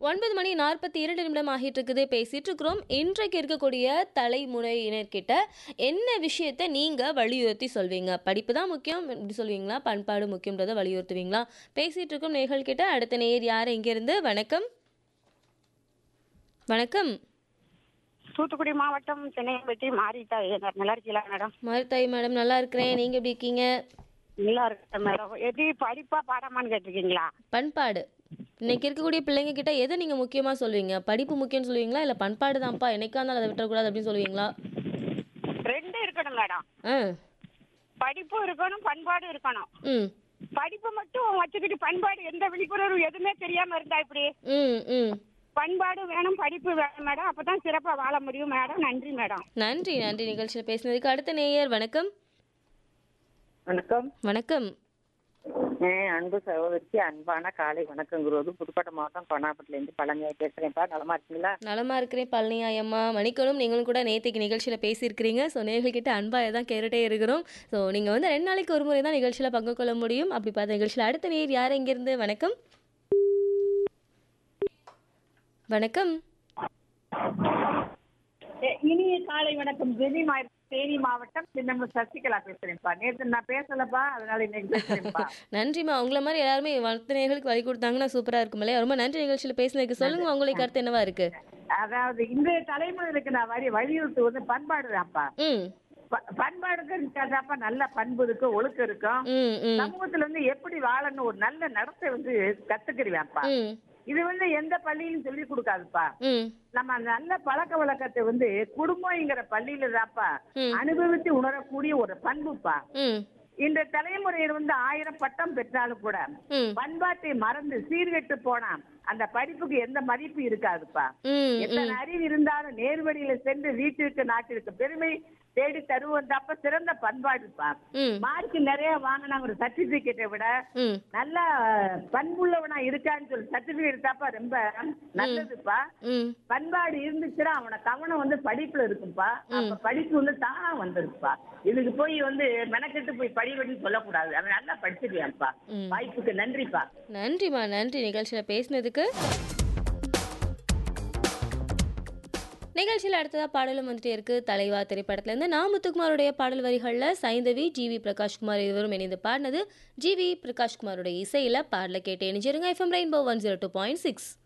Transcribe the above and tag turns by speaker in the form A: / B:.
A: ஒன்பது மணி நாற்பத்தி இரண்டு நிமிடம் ஆகிட்டு இருக்குது பேசிட்டு இருக்கிறோம் இன்றைக்கு இருக்கக்கூடிய தலைமுறையினர்கிட்ட என்ன விஷயத்த நீங்க வலியுறுத்தி சொல்வீங்க படிப்பு தான் முக்கியம் இப்படி சொல்வீங்களா பண்பாடு முக்கியன்றதை வலியுறுத்துவீங்களா பேசிட்டு இருக்கும் நேர்கள் கிட்ட அடுத்த நேர் யார் இருந்து வணக்கம் வணக்கம்
B: தூத்துக்குடி மாவட்டம் சென்னையம்பட்டி மாறிட்டா நல்லா இருக்கீங்களா மேடம்
A: மருத்தாய் மேடம் நல்லா இருக்கிறேன் நீங்க எப்படி இருக்கீங்க
B: நல்லா இருக்கேன் மேடம் எது படிப்பா பாடமான்னு கேட்டிருக்கீங்களா
A: பண்பாடு இன்னைக்கு இருக்கக்கூடிய பிள்ளைங்க கிட்ட எதை நீங்க முக்கியமா சொல்வீங்க படிப்பு முக்கியம்னு சொல்லுவீங்களா இல்ல பண்பாடு தான்ப்பா என்னைக்கா இருந்தாலும் அதை விட்டுறக்கூடாது அப்படின்னு சொல்லுவீங்களா
B: ரெண்டும் இருக்கணும் மேடம்
A: ஆ
B: படிப்பும் இருக்கணும் பண்பாடும் இருக்கணும்
A: ம்
B: படிப்பு மட்டும் வச்சுக்கிட்டு பண்பாடு எந்த விழிப்புணர்வு எதுவுமே தெரியாம இருந்தா இப்படி
A: ம் ம்
B: பண்பாடு வேணும் படிப்பு வேணும் மேடம் அப்பதான் சிறப்பா வாழ முடியும் மேடம் நன்றி மேடம்
A: நன்றி நன்றி நிகழ்ச்சியில் பேசினதுக்கு அடுத்த நேயர் வணக்கம்
C: வணக்கம்
A: வணக்கம்
C: என் அன்பு சகோதரிக்கு அன்பான காலை வணக்கங்கிறது புதுக்கோட்டை மாவட்டம் கொனாப்பட்டிலேருந்து பழனியாய் பேசுறேன்ப்பா நலமா இருக்கீங்களா
A: நலமா இருக்கிறேன் பழனியாயம்மா மணிக்கணும் நீங்களும் கூட நேற்றுக்கு நிகழ்ச்சியில் பேசியிருக்கிறீங்க ஸோ நேர்கள்கிட்ட அன்பாக தான் கேட்டுட்டே இருக்கிறோம் ஸோ நீங்கள் வந்து ரெண்டு நாளைக்கு ஒரு முறை தான் நிகழ்ச்சியில் பங்கு கொள்ள முடியும் அப்படி பார்த்த நிகழ்ச்சியில் அடுத்த நேர் யார் எங்கேருந்து வணக்கம் வணக்கம்
D: இனிய காலை வணக்கம் ஜெனி மா தேனி மாவட்டம் சின்னம்ம சசிகலா பேசுறேன்ப்பா நேத்து நான் பேசலப்பா அதனால இன்னைக்கு பேசுறேன்ப்பா
A: நன்றிம்மா உங்களை மாதிரி எல்லாருமே மற்ற நேர்களுக்கு வழி கொடுத்தாங்கன்னா சூப்பராக இருக்கும் இல்லையா ரொம்ப நன்றி நிகழ்ச்சியில் பேசினதுக்கு சொல்லுங்க உங்களுக்கு கருத்து என்னவா இருக்கு
D: அதாவது இன்றைய தலைமுறைகளுக்கு நான் வரி வலியுறுத்துவது பண்பாடு தான்ப்பா
A: ம்
D: ப- பண்பாடுக்கு இருக்காதாப்பா நல்ல பண்பு இருக்கும் ஒழுக்கம் இருக்கும்
A: ம் ம்
D: சமூகத்துல வந்து எப்படி வாழணும் ஒரு நல்ல நடத்தை வந்து கத்துக்கிறீங்கப்பா
A: ம்
D: இது வந்து எந்த பள்ளியிலும் சொல்லி கொடுக்காதுப்பா
A: ம்
D: நம்ம நல்ல பழக்க வழக்கத்தை வந்து குடும்பங்கிற பள்ளியில தான்ப்பா
A: ம்.
D: அனுபவித்து உணரக்கூடிய ஒரு பண்புப்பா
A: ம்
D: இந்த தலைமுறையில் வந்து ஆயிரம் பட்டம் பெற்றாலும் கூட
A: ம்
D: பண்பாட்டை மறந்து சீர்கெட்டு போனா அந்த படிப்புக்கு எந்த மதிப்பு இருக்காதுப்பா
A: ம்
D: எத்தனை அறிவு இருந்தாலும் நேர்வழியில சென்று வீட்டிற்கு நாட்டிற்கு பெருமை தேடி தருவோம் தப்ப சிறந்த பண்பாடுப்பா
A: ம்
D: மார்க் நிறைய வாங்கினா ஒரு சர்டிபிகேட்டை விட
A: ம்
D: நல்ல பண்புள்ளவனா இருக்கான்னு சொல்லி சர்டிபிகேட் தாப்பா ரொம்ப நல்லதுப்பா
A: ம்
D: பண்பாடு இருந்துச்சுன்னா அவன கவனம் வந்து படிப்புல இருக்கும்பா அப்ப படிப்பு வந்து தானா வந்துருப்பா இதுக்கு போய் வந்து மெனக்கெட்டு போய் படிவடின்னு சொல்லக்கூடாது அவன் நல்லா படிச்சிருவான்ப்பா
A: ம்.
D: வாய்ப்புக்கு நன்றிப்பா
A: நன்றிம்மா நன்றி நிகழ்ச்சியில் பேசினதுக்கு நிகழ்ச்சியில் அடுத்ததாக பாடலும் வந்துட்டே இருக்கு தலைவா திரைப்படத்துலேருந்து நான் முத்துக்குமாருடைய பாடல் வரிகளில் சைந்தவி ஜிவி பிரகாஷ்குமார் இருவரும் இணைந்து பாடினது ஜிவி பிரகாஷ்குமாருடைய இசையில் பாடலை கேட்டு இணைஞ்சிருங்க FM rainbow one zero two point six